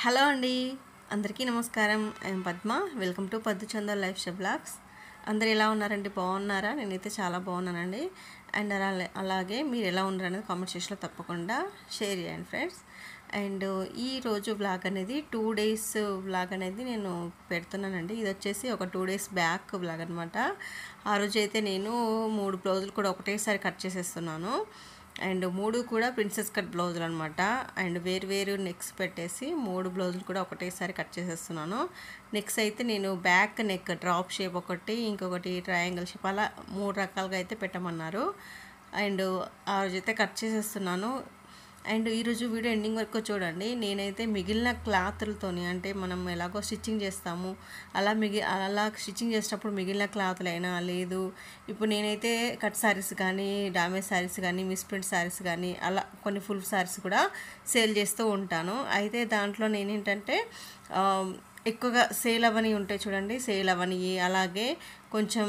Hello అండి అందరికీ నమస్కారం ఐఎమ్ పద్మ వెల్కమ్ టు పద్దు చందర్ లైఫ్ స్టైల్ బ్లాగ్స్ అందరు ఎలా ఉన్నారండి బాగున్నారా నేనైతే చాలా బాగున్నానండి అండ్ అలా అలాగే మీరు ఎలా ఉన్నారు అనేది కామెంట్ సెక్షన్లో తప్పకుండా షేర్ చేయండి ఫ్రెండ్స్ అండ్ ఈ రోజు బ్లాగ్ అనేది టూ డేస్ బ్లాగ్ అనేది నేను పెడుతున్నానండి ఇది వచ్చేసి ఒక టూ డేస్ బ్యాక్ బ్లాగ్ అనమాట ఆ రోజు అయితే నేను మూడు బ్లౌజులు కూడా ఒకటేసారి కట్ చేసేస్తున్నాను అండ్ మూడు కూడా ప్రిన్సెస్ కట్ బ్లౌజులు అనమాట అండ్ వేరు వేరు నెక్స్ పెట్టేసి మూడు బ్లౌజులు కూడా ఒకటేసారి కట్ చేసేస్తున్నాను నెక్స్ అయితే నేను బ్యాక్ నెక్ డ్రాప్ షేప్ ఒకటి ఇంకొకటి ట్రయాంగిల్ షేప్ అలా మూడు రకాలుగా అయితే పెట్టమన్నారు అండ్ ఆ రోజు అయితే కట్ చేసేస్తున్నాను అండ్ ఈరోజు వీడియో ఎండింగ్ వరకు చూడండి నేనైతే మిగిలిన క్లాతులతోని అంటే మనం ఎలాగో స్టిచ్చింగ్ చేస్తాము అలా మిగి అలా స్టిచ్చింగ్ చేసేటప్పుడు మిగిలిన క్లాతులైనా లేదు ఇప్పుడు నేనైతే కట్ శారీస్ కానీ డామేజ్ శారీస్ కానీ మిస్ప్రింట్ శారీస్ కానీ అలా కొన్ని ఫుల్ శారీస్ కూడా సేల్ చేస్తూ ఉంటాను అయితే దాంట్లో నేనేంటంటే ఆ, ఎక్కువగా సేల్ అవని ఉంటాయి చూడండి సేల్ అవని అలాగే కొంచెం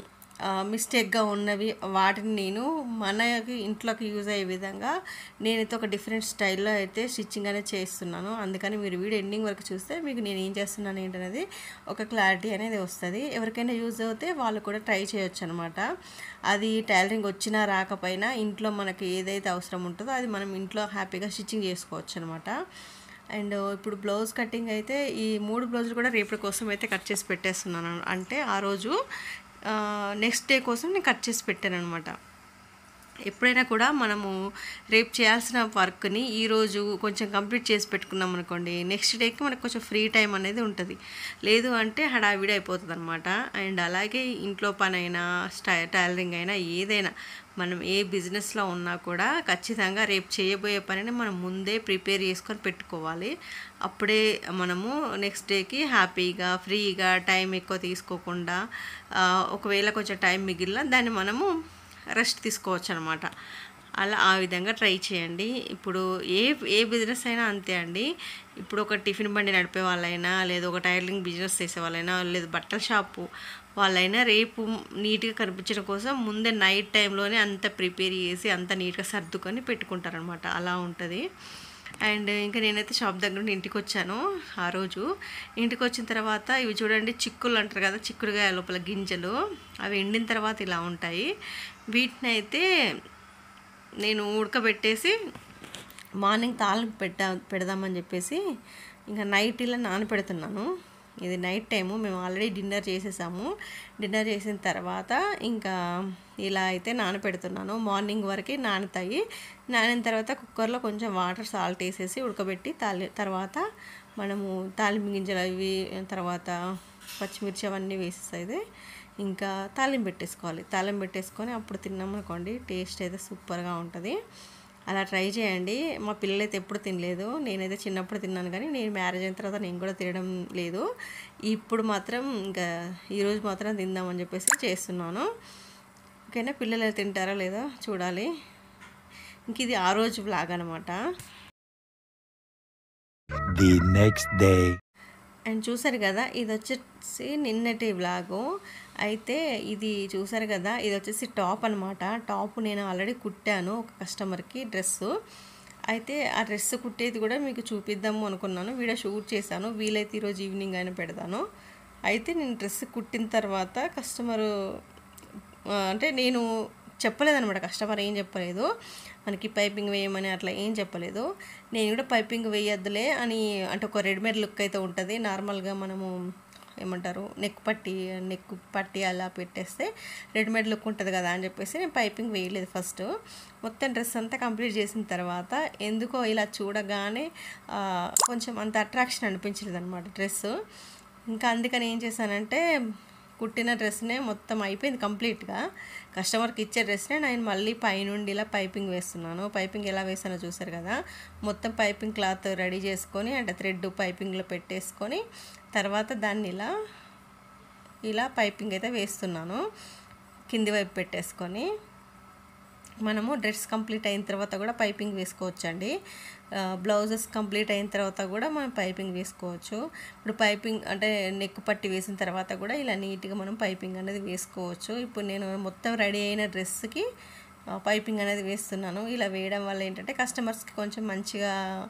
మిస్టేక్గా ఉన్నవి వాటిని నేను మనకి ఇంట్లోకి యూజ్ అయ్యే విధంగా నేనైతే ఒక డిఫరెంట్ స్టైల్లో అయితే స్టిచ్చింగ్ అనేది చేస్తున్నాను అందుకని మీరు వీడియో ఎండింగ్ వరకు చూస్తే మీకు నేను ఏం చేస్తున్నాను ఏంటనేది ఒక క్లారిటీ అనేది వస్తుంది ఎవరికైనా యూజ్ అవుతే వాళ్ళు కూడా ట్రై చేయొచ్చు అనమాట అది టైలరింగ్ వచ్చినా రాకపోయినా ఇంట్లో మనకి ఏదైతే అవసరం ఉంటుందో అది మనం ఇంట్లో హ్యాపీగా స్టిచ్చింగ్ చేసుకోవచ్చు అనమాట అండ్ ఇప్పుడు బ్లౌజ్ కటింగ్ అయితే ఈ మూడు బ్లౌజులు కూడా రేపటి కోసం అయితే కట్ చేసి పెట్టేస్తున్నాను అంటే ఆ రోజు నెక్స్ట్ డే కోసం నేను కట్ చేసి పెట్టాను అనమాట ఎప్పుడైనా కూడా మనము రేపు చేయాల్సిన వర్క్ని ఈరోజు కొంచెం కంప్లీట్ చేసి పెట్టుకున్నాం అనుకోండి నెక్స్ట్ డేకి మనకు కొంచెం ఫ్రీ టైం అనేది ఉంటుంది లేదు అంటే హడావిడి అయిపోతుంది అనమాట అండ్ అలాగే ఇంట్లో పని అయినా స్టై టైలరింగ్ అయినా ఏదైనా మనం ఏ బిజినెస్లో ఉన్నా కూడా ఖచ్చితంగా రేపు చేయబోయే పనిని మనం ముందే ప్రిపేర్ చేసుకొని పెట్టుకోవాలి అప్పుడే మనము నెక్స్ట్ డేకి హ్యాపీగా ఫ్రీగా టైం ఎక్కువ తీసుకోకుండా ఆ, ఒకవేళ కొంచెం టైం మిగిలిన దాన్ని మనము రెస్ట్ తీసుకోవచ్చు అనమాట అలా ఆ విధంగా ట్రై చేయండి ఇప్పుడు ఏ ఏ బిజినెస్ అయినా అంతే అండి ఇప్పుడు ఒక టిఫిన్ బండి నడిపే వాళ్ళైనా లేదా ఒక టైలరింగ్ బిజినెస్ చేసే వాళ్ళైనా లేదా బట్టల షాపు వాళ్ళైనా రేపు నీట్గా కనిపించడం కోసం ముందే నైట్ టైంలోనే అంత ప్రిపేర్ చేసి అంత నీట్గా సర్దుకొని పెట్టుకుంటారనమాట అలా ఉంటుంది అండ్ ఇంకా నేనైతే షాప్ దగ్గర నుండి ఇంటికి వచ్చాను ఆ రోజు ఇంటికి వచ్చిన తర్వాత ఇవి చూడండి చిక్కులు అంటారు కదా చిక్కుడుగా లోపల గింజలు అవి ఎండిన తర్వాత ఇలా ఉంటాయి వీటిని అయితే నేను ఉడకబెట్టేసి మార్నింగ్ తాలింపు పెట్టా పెడదామని చెప్పేసి ఇంకా నైట్ ఇలా నానపెడుతున్నాను ఇది నైట్ టైము మేము ఆల్రెడీ డిన్నర్ చేసేసాము డిన్నర్ చేసిన తర్వాత ఇంకా ఇలా అయితే నానపెడుతున్నాను మార్నింగ్ వరకు నానుతాయి నానిన తర్వాత కుక్కర్లో కొంచెం వాటర్ సాల్ట్ వేసేసి ఉడకబెట్టి తాలి తర్వాత మనము తాలింపు గింజలు అవి తర్వాత పచ్చిమిర్చి అవన్నీ వేసేసేది ఇంకా తాలింపు పెట్టేసుకోవాలి తాలింపు పెట్టేసుకొని అప్పుడు తిన్నామనుకోండి టేస్ట్ అయితే సూపర్గా ఉంటుంది అలా ట్రై చేయండి మా పిల్లలైతే ఎప్పుడు తినలేదు నేనైతే చిన్నప్పుడు తిన్నాను కానీ నేను మ్యారేజ్ అయిన తర్వాత నేను కూడా తినడం లేదు ఇప్పుడు మాత్రం ఇంకా ఈరోజు మాత్రం తిందామని చెప్పేసి చేస్తున్నాను ఓకేనా పిల్లలు తింటారో లేదో చూడాలి ఇంక ఇది ఆ రోజు బ్లాగ్ అనమాట the next day. అండ్ చూసారు కదా ఇది వచ్చేసి నిన్నటి బ్లాగు అయితే ఇది చూసారు కదా ఇది వచ్చేసి టాప్ అనమాట టాప్ నేను ఆల్రెడీ కుట్టాను ఒక కస్టమర్కి డ్రెస్సు అయితే ఆ డ్రెస్ కుట్టేది కూడా మీకు చూపిద్దాము అనుకున్నాను వీడియో షూట్ చేశాను వీలైతే ఈరోజు ఈవినింగ్ అయినా పెడతాను అయితే నేను డ్రెస్ కుట్టిన తర్వాత కస్టమరు ఆ, అంటే నేను చెప్పలేదనమాట కస్టమర్ ఏం చెప్పలేదు మనకి పైపింగ్ వేయమని అట్లా ఏం చెప్పలేదు నేను కూడా పైపింగ్ వేయద్దులే అని అంటే ఒక రెడీమేడ్ లుక్ అయితే ఉంటుంది నార్మల్గా మనము ఏమంటారు నెక్ పట్టి నెక్ పట్టి అలా పెట్టేస్తే రెడీమేడ్ లుక్ ఉంటుంది కదా అని చెప్పేసి నేను పైపింగ్ వేయలేదు ఫస్ట్ మొత్తం డ్రెస్ అంతా కంప్లీట్ చేసిన తర్వాత ఎందుకో ఇలా చూడగానే ఆ, కొంచెం అంత అట్రాక్షన్ అనిపించలేదు అనమాట డ్రెస్ ఇంకా అందుకని ఏం చేశానంటే కుట్టిన డ్రెస్నే మొత్తం అయిపోయింది కంప్లీట్గా కస్టమర్కి ఇచ్చే డ్రెస్నే నేను మళ్ళీ పైనుండి ఇలా పైపింగ్ వేస్తున్నాను పైపింగ్ ఎలా వేసానో చూసారు కదా మొత్తం పైపింగ్ క్లాత్ రెడీ చేసుకొని అంటే థ్రెడ్ పైపింగ్లో పెట్టేసుకొని తర్వాత దాన్ని ఇలా ఇలా పైపింగ్ అయితే వేస్తున్నాను కింది వైపు పెట్టేసుకొని మనము డ్రెస్ కంప్లీట్ అయిన తర్వాత కూడా పైపింగ్ వేసుకోవచ్చండి బ్లౌజెస్ కంప్లీట్ అయిన తర్వాత కూడా మనం పైపింగ్ వేసుకోవచ్చు ఇప్పుడు పైపింగ్ అంటే నెక్ పట్టి వేసిన తర్వాత కూడా ఇలా నీట్గా మనం పైపింగ్ అనేది వేసుకోవచ్చు ఇప్పుడు నేను మొత్తం రెడీ అయిన డ్రెస్కి పైపింగ్ అనేది వేస్తున్నాను ఇలా వేయడం వల్ల ఏంటంటే కస్టమర్స్కి కొంచెం మంచిగా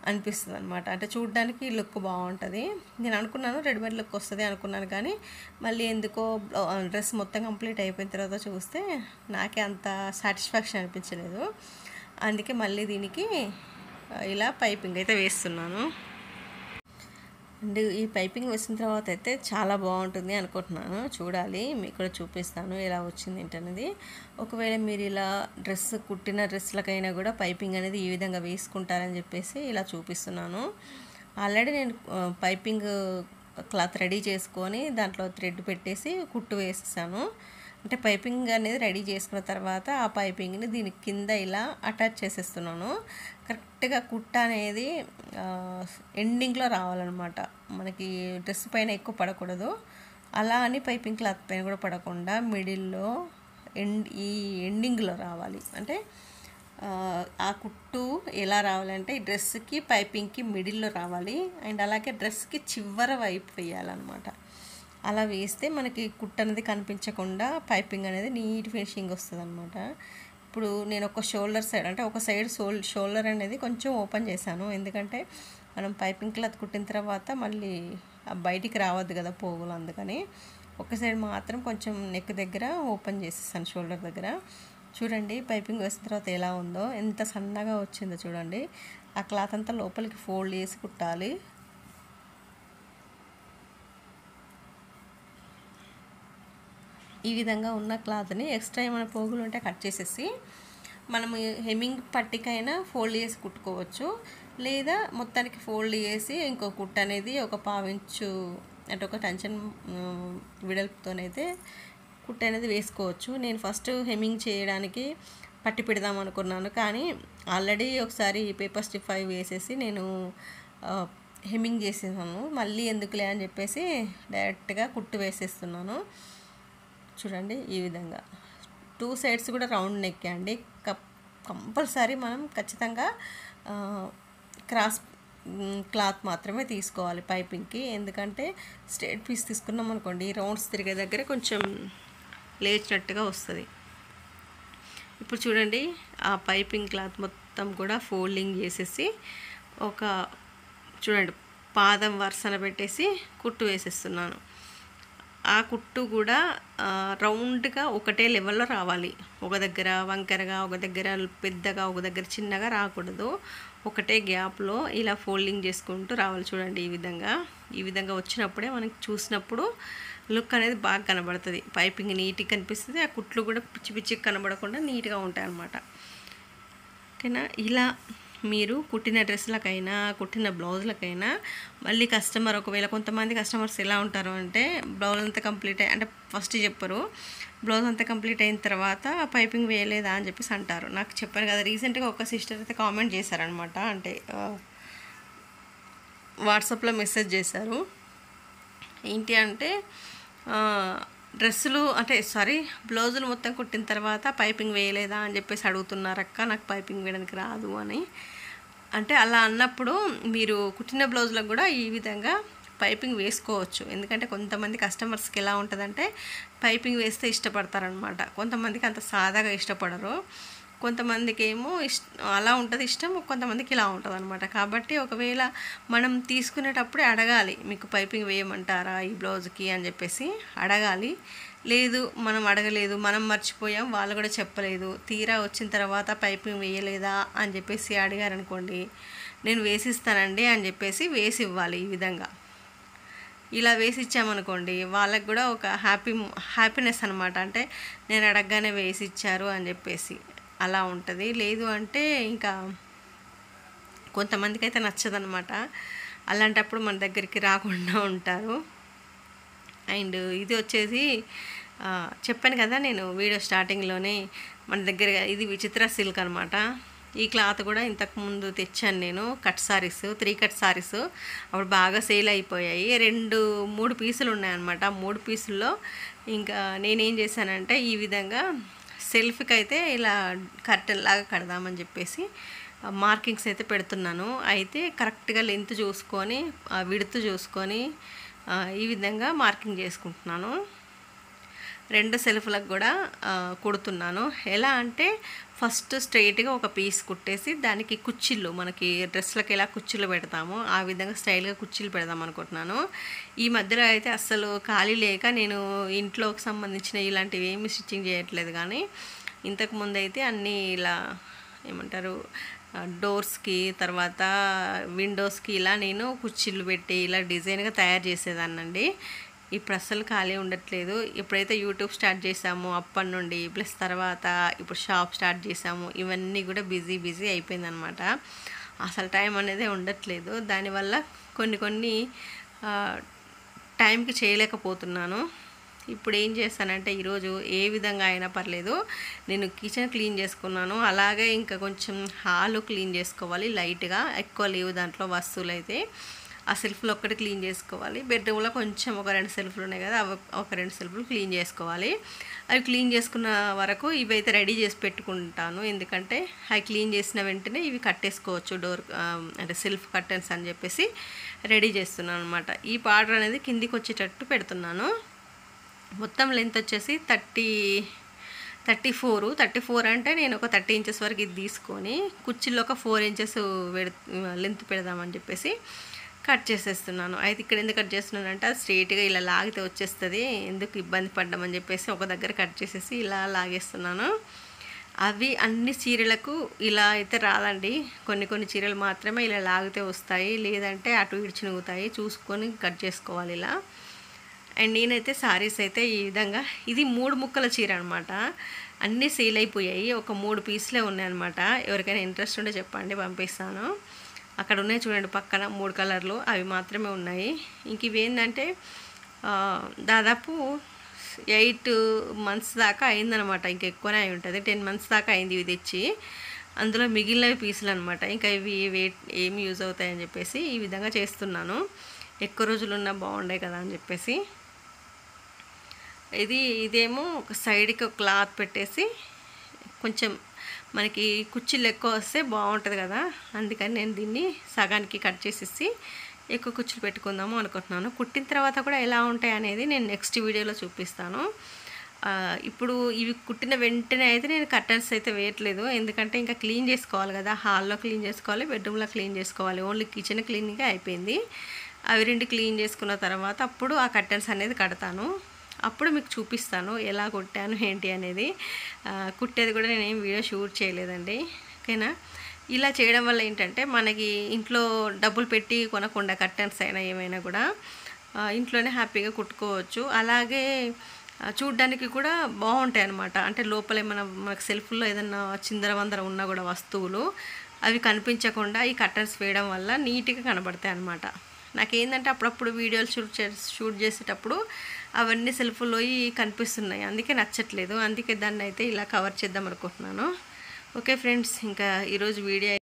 అనిపిస్తుంది అనమాట అంటే చూడడానికి లుక్ బాగుంటుంది నేను అనుకున్నాను రెడీమేడ్ లుక్ వస్తుంది అనుకున్నాను కానీ మళ్ళీ ఎందుకో డ్రెస్ మొత్తం కంప్లీట్ అయిపోయిన తర్వాత చూస్తే నాకే అంత సాటిస్ఫాక్షన్ అనిపించలేదు అందుకే మళ్ళీ దీనికి ఆ, ఇలా పైపింగ్ అయితే వేస్తున్నాను అండ్ ఈ పైపింగ్ వేసిన తర్వాత అయితే చాలా బాగుంటుంది అనుకుంటున్నాను చూడాలి మీకు కూడా చూపిస్తాను ఎలా వచ్చింది ఏంటనేది ఒకవేళ మీరు ఇలా డ్రెస్ కుట్టిన డ్రెస్లకైనా కూడా పైపింగ్ అనేది ఈ విధంగా వేసుకుంటారని చెప్పేసి ఇలా చూపిస్తున్నాను ఆల్రెడీ నేను ఆ, పైపింగ్ క్లాత్ రెడీ చేసుకొని దాంట్లో థ్రెడ్ పెట్టేసి కుట్టు వేసేసాను అంటే పైపింగ్ అనేది రెడీ చేసుకున్న తర్వాత ఆ పైపింగ్ని దీని కింద ఇలా అటాచ్ చేసేస్తున్నాను కరెక్ట్గా కుట్ట అనేది ఎండింగ్లో రావాలన్నమాట మనకి డ్రెస్ పైన ఎక్కువ పడకూడదు అలా అని పైపింగ్ క్లాత్ పైన కూడా పడకుండా మిడిల్లో ఎండ్ ఈ ఎండింగ్లో రావాలి అంటే ఆ, ఆ కుట్టు ఎలా రావాలంటే ఈ డ్రెస్కి పైపింగ్కి మిడిల్లో రావాలి అండ్ అలాగే డ్రెస్కి చివర వైపు వేయాలన్నమాట అలా వేస్తే మనకి కుట్టు అనేది కనిపించకుండా పైపింగ్ అనేది నీట్ ఫినిషింగ్ వస్తుంది అనమాట ఇప్పుడు నేను ఒక షోల్డర్ సైడ్ అంటే ఒక సైడ్ షోల్ షోల్డర్ అనేది కొంచెం ఓపెన్ చేశాను ఎందుకంటే మనం పైపింగ్ క్లాత్ కుట్టిన తర్వాత మళ్ళీ ఆ బయటికి రావద్దు కదా పోగులు అందుకని ఒక సైడ్ మాత్రం కొంచెం నెక్ దగ్గర ఓపెన్ చేసేసాను షోల్డర్ దగ్గర చూడండి పైపింగ్ వేసిన తర్వాత ఎలా ఉందో ఎంత సన్నగా వచ్చిందో చూడండి ఆ క్లాత్ అంతా లోపలికి ఫోల్డ్ చేసి కుట్టాలి ఈ విధంగా ఉన్న క్లాత్ని ఎక్స్ట్రా ఏమైనా పోగులు ఉంటే కట్ చేసేసి మనం హెమ్మింగ్ పట్టికైనా ఫోల్డ్ చేసి కుట్టుకోవచ్చు లేదా మొత్తానికి ఫోల్డ్ చేసి ఇంకో కుట్ట అనేది ఒక పావించు అంటే ఒక టెన్షన్ విడల్పుతోనైతే కుట్ట అనేది వేసుకోవచ్చు నేను ఫస్ట్ హెమ్మింగ్ చేయడానికి పట్టి పెడదాం అనుకున్నాను కానీ ఆల్రెడీ ఒకసారి పేపర్ స్టిఫ్ అవి వేసేసి నేను ఆ, హెమ్మింగ్ చేసేసాను మళ్ళీ ఎందుకులే అని చెప్పేసి డైరెక్ట్గా కుట్టు వేసేస్తున్నాను చూడండి ఈ విధంగా టూ సైడ్స్ కూడా రౌండ్ నెక్ అండి కప్ కంపల్సరీ మనం ఖచ్చితంగా ఆ, క్రాస్ మ్, క్లాత్ మాత్రమే తీసుకోవాలి పైపింగ్కి ఎందుకంటే స్ట్రేట్ పీస్ తీసుకున్నాం అనుకోండి రౌండ్స్ తిరిగే దగ్గర కొంచెం లేచినట్టుగా వస్తుంది ఇప్పుడు చూడండి ఆ పైపింగ్ క్లాత్ మొత్తం కూడా ఫోల్డింగ్ చేసేసి ఒక చూడండి పాదం వరుసన పెట్టేసి కుట్టు వేసేస్తున్నాను ఆ కుట్టు కూడా ఆ, రౌండ్గా ఒకటే లెవెల్లో రావాలి ఒక దగ్గర వంకరగా ఒక దగ్గర పెద్దగా ఒక దగ్గర చిన్నగా రాకూడదు ఒకటే గ్యాప్లో ఇలా ఫోల్డింగ్ చేసుకుంటూ రావాలి చూడండి ఈ విధంగా ఈ విధంగా వచ్చినప్పుడే మనకి చూసినప్పుడు లుక్ అనేది బాగా కనబడుతుంది పైపింగ్ నీట్గా కనిపిస్తుంది ఆ కుట్లు కూడా పిచ్చి పిచ్చిగా కనబడకుండా నీట్గా ఉంటాయి అన్నమాట ఓకేనా ఇలా మీరు కుట్టిన డ్రెస్లకైనా కుట్టిన బ్లౌజులకైనా మళ్ళీ కస్టమర్ ఒకవేళ కొంతమంది కస్టమర్స్ ఎలా ఉంటారు అంటే బ్లౌజ్ అంతా కంప్లీట్ అయ్యి అంటే ఫస్ట్ చెప్పరు బ్లౌజ్ అంతా కంప్లీట్ అయిన తర్వాత పైపింగ్ వేయలేదా అని చెప్పేసి అంటారు నాకు చెప్పాను కదా రీసెంట్గా ఒక సిస్టర్ అయితే కామెంట్ చేశారనమాట అంటే ఆ, వాట్సాప్లో మెసేజ్ చేశారు ఏంటి అంటే ఆ, డ్రెస్సులు అంటే సారీ బ్లౌజులు మొత్తం కుట్టిన తర్వాత పైపింగ్ వేయలేదా అని చెప్పేసి అడుగుతున్నారక్క నాకు పైపింగ్ వేయడానికి రాదు అని అంటే అలా అన్నప్పుడు మీరు కుట్టిన బ్లౌజులకు కూడా ఈ విధంగా పైపింగ్ వేసుకోవచ్చు ఎందుకంటే కొంతమంది కస్టమర్స్కి ఎలా ఉంటుందంటే పైపింగ్ వేస్తే ఇష్టపడతారనమాట కొంతమందికి అంత సాదాగా ఇష్టపడరు కొంతమందికి ఏమో ఇష్ అలా ఉంటుంది ఇష్టం కొంతమందికి ఇలా ఉంటుంది అనమాట కాబట్టి ఒకవేళ మనం తీసుకునేటప్పుడే అడగాలి మీకు పైపింగ్ వేయమంటారా ఈ బ్లౌజ్కి అని చెప్పేసి అడగాలి లేదు మనం అడగలేదు మనం మర్చిపోయాం వాళ్ళు కూడా చెప్పలేదు తీరా వచ్చిన తర్వాత పైపింగ్ వేయలేదా అని చెప్పేసి అడిగారనుకోండి నేను వేసిస్తానండి అని చెప్పేసి వేసి ఇవ్వాలి ఈ విధంగా ఇలా వేసి ఇచ్చామనుకోండి వాళ్ళకి కూడా ఒక హ్యాపీ హ్యాపీనెస్ అనమాట అంటే నేను అడగగానే వేసి ఇచ్చారు అని చెప్పేసి అలా ఉంటుంది లేదు అంటే ఇంకా కొంతమందికి అయితే నచ్చదనమాట అలాంటప్పుడు మన దగ్గరికి రాకుండా ఉంటారు అండ్ ఇది వచ్చేసి ఆ, చెప్పాను కదా నేను వీడియో స్టార్టింగ్లోనే మన దగ్గర ఇది విచిత్ర సిల్క్ అనమాట ఈ క్లాత్ కూడా ఇంతకు ముందు తెచ్చాను నేను cut sarees three cut sarees అప్పుడు బాగా సేల్ అయిపోయాయి రెండు మూడు పీసులు ఉన్నాయన్నమాట మూడు పీసుల్లో ఇంకా నేనేం చేశానంటే ఈ విధంగా సెల్ఫ్కి అయితే ఇలా కర్టెన్ లాగా కడదామని చెప్పేసి మార్కింగ్స్ అయితే పెడుతున్నాను అయితే కరెక్ట్గా లెంత్ చూసుకొని విడుతు చూసుకొని ఆ, ఈ విధంగా మార్కింగ్ చేసుకుంటున్నాను రెండు సెల్ఫ్లకు కూడా ఆ, కుడుతున్నాను ఎలా అంటే ఫస్ట్ స్ట్రైట్గా ఒక పీస్ కుట్టేసి దానికి కుచ్చిళ్ళు మనకి డ్రెస్లకు ఎలా కుచ్చిళ్ళు పెడతామో ఆ విధంగా స్టైల్గా కుచ్చిళ్ళు పెడదాం అనుకుంటున్నాను ఈ మధ్యలో అయితే అస్సలు ఖాళీ లేక నేను ఇంట్లోకి సంబంధించిన ఇలాంటివి ఏమి స్టిచ్చింగ్ చేయట్లేదు కానీ ఇంతకు ముందు అయితే అన్నీ ఇలా ఏమంటారు ఆ, డోర్స్కి తర్వాత విండోస్కి ఇలా నేను కుర్చీలు పెట్టి ఇలా డిజైన్గా తయారు చేసేదాన్నండి ఇప్పుడు అస్సలు ఖాళీ ఉండట్లేదు ఎప్పుడైతే యూట్యూబ్ స్టార్ట్ చేసామో అప్పటి నుండి ప్లస్ తర్వాత ఇప్పుడు షాప్ స్టార్ట్ చేసాము ఇవన్నీ కూడా బిజీ బిజీ అయిపోయిందనమాట అసలు టైం అనేది ఉండట్లేదు దానివల్ల కొన్ని కొన్ని ఆ, టైంకి చేయలేకపోతున్నాను ఇప్పుడు ఏం చేస్తానంటే ఈరోజు ఏ విధంగా అయినా పర్లేదు నేను కిచెన్ క్లీన్ చేసుకున్నాను అలాగే ఇంకా కొంచెం హాల్ క్లీన్ చేసుకోవాలి లైట్గా ఎక్కువ లేవు దాంట్లో వస్తువులు అయితే ఆ సెల్ఫ్లు ఒక్కటి క్లీన్ చేసుకోవాలి బెడ్రూమ్లో కొంచెం ఒక రెండు సెల్ఫ్లు ఉన్నాయి కదా అవి ఒక రెండు సెల్ఫ్లు క్లీన్ చేసుకోవాలి అవి క్లీన్ చేసుకున్న వరకు ఇవి అయితే రెడీ చేసి పెట్టుకుంటాను ఎందుకంటే అవి క్లీన్ చేసిన వెంటనే ఇవి కట్టేసుకోవచ్చు డోర్ అంటే సెల్ఫ్ కర్టెన్స్ అని చెప్పేసి రెడీ చేస్తున్నాను అనమాట ఈ పార్డర్ అనేది కిందికి వచ్చేటట్టు పెడుతున్నాను మొత్తం లెంత్ వచ్చేసి thirty thirty four thirty four అంటే నేను ఒక థర్టీ ఇంచెస్ వరకు ఇది తీసుకొని కుర్చీలో ఒక ఫోర్ ఇంచెస్ పెడ లెంత్ పెడదామని చెప్పేసి కట్ చేసేస్తున్నాను అయితే ఇక్కడ ఎందుకు కట్ చేస్తున్నానంటే అది స్ట్రైట్గా ఇలా లాగితే వచ్చేస్తుంది ఎందుకు ఇబ్బంది పడ్డామని చెప్పేసి ఒక దగ్గర కట్ చేసేసి ఇలా లాగేస్తున్నాను అవి అన్ని చీరలకు ఇలా అయితే రాదండి కొన్ని కొన్ని చీరలు మాత్రమే ఇలా లాగితే వస్తాయి లేదంటే అటు ఇటు చినుగుతాయి చూసుకొని కట్ చేసుకోవాలి ఇలా అండ్ నేనైతే సారీస్ అయితే ఈ విధంగా ఇది మూడు ముక్కల చీర అనమాట అన్నీ సేల్ అయిపోయాయి ఒక మూడు పీసులే ఉన్నాయన్నమాట ఎవరికైనా ఇంట్రెస్ట్ ఉంటే చెప్పండి పంపిస్తాను అక్కడ ఉన్నాయి చూడండి పక్కన మూడు కలర్లు అవి మాత్రమే ఉన్నాయి ఇంక ఇవి ఏంటంటే ఆ, దాదాపు ఎయిట్ మంత్స్ దాకా అయిందనమాట ఇంకా ఎక్కువనే అయి ఉంటుంది టెన్ మంత్స్ దాకా అయింది ఇవి తెచ్చి అందులో మిగిలినవి పీసులు అనమాట ఇంకా ఇవి వెయిట్ ఏమి యూజ్ అవుతాయని చెప్పేసి ఈ విధంగా చేస్తున్నాను ఎక్కువ రోజులు ఉన్నా బాగుండే కదా అని చెప్పేసి ఇది ఇదేమో ఒక సైడ్కి ఒక క్లాత్ పెట్టేసి కొంచెం మనకి కుర్చీలు ఎక్కువ వస్తే బాగుంటుంది కదా అందుకని నేను దీన్ని సగానికి కట్ చేసేసి ఎక్కువ కుర్చీలు పెట్టుకుందాము అనుకుంటున్నాను కుట్టిన తర్వాత కూడా ఎలా ఉంటాయి అనేది నేను నెక్స్ట్ వీడియోలో చూపిస్తాను ఆ, ఇప్పుడు ఇవి కుట్టిన వెంటనే అయితే నేను కర్టన్స్ అయితే వేయట్లేదు ఎందుకంటే ఇంకా క్లీన్ చేసుకోవాలి కదా హాల్లో క్లీన్ చేసుకోవాలి బెడ్రూమ్లో క్లీన్ చేసుకోవాలి ఓన్లీ కిచెన్ క్లీనింగే అయిపోయింది అవి రెండు క్లీన్ చేసుకున్న తర్వాత అప్పుడు ఆ కర్టన్స్ అనేది కడతాను అప్పుడు మీకు చూపిస్తాను ఎలా కుట్టాను ఏంటి అనేది ఆ, కుట్టేది కూడా నేను ఏం వీడియో షూట్ చేయలేదండి ఓకేనా ఇలా చేయడం వల్ల ఏంటంటే మనకి ఇంట్లో డబ్బులు పెట్టి కొనకుండా కర్టన్స్ అయినా ఏమైనా కూడా ఆ, ఇంట్లోనే హ్యాపీగా కుట్టుకోవచ్చు అలాగే ఆ, చూడ్డానికి కూడా బాగుంటాయి అన్నమాట అంటే లోపల ఏమైనా మనకు సెల్ఫ్లో ఏదైనా చిందర వందర ఉన్నా కూడా వస్తువులు అవి కనిపించకుండా ఈ కర్టన్స్ వేయడం వల్ల నీట్గా కనబడతాయి అన్నమాట నాకేంటంటే అప్పుడప్పుడు వీడియోలు షూట్ చే షూట్ చేసేటప్పుడు అవన్నీ సెల్ఫ్లో కనిపిస్తున్నాయి అందుకే నచ్చట్లేదు అందుకే దాన్ని అయితే ఇలా కవర్ చేద్దాం అనుకుంటున్నాను ఓకే ఫ్రెండ్స్ ఇంకా ఈరోజు వీడియో